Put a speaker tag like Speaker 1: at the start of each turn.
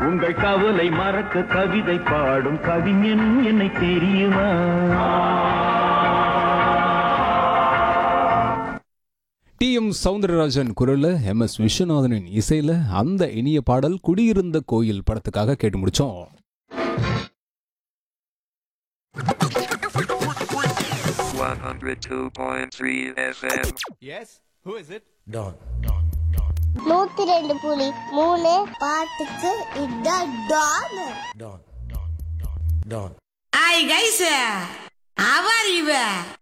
Speaker 1: உங்கள் கவலை மறக்க கவிதை பாடும் கவிஞன் என்னை தெரியுமா
Speaker 2: டி எம் சவுந்தரராஜன் குரல்ல எம் எஸ் விஸ்வநாதனின் இசையில அந்த இனிய பாடல் குடியிருந்த கோயில் படத்துக்காக கேட்டு முடிச்சோம்
Speaker 3: 102.3 FM.
Speaker 4: நூத்தி ரெண்டு புலி மூணு பாட்டுக்கு இதான் டான்
Speaker 5: Hi guys, how are you?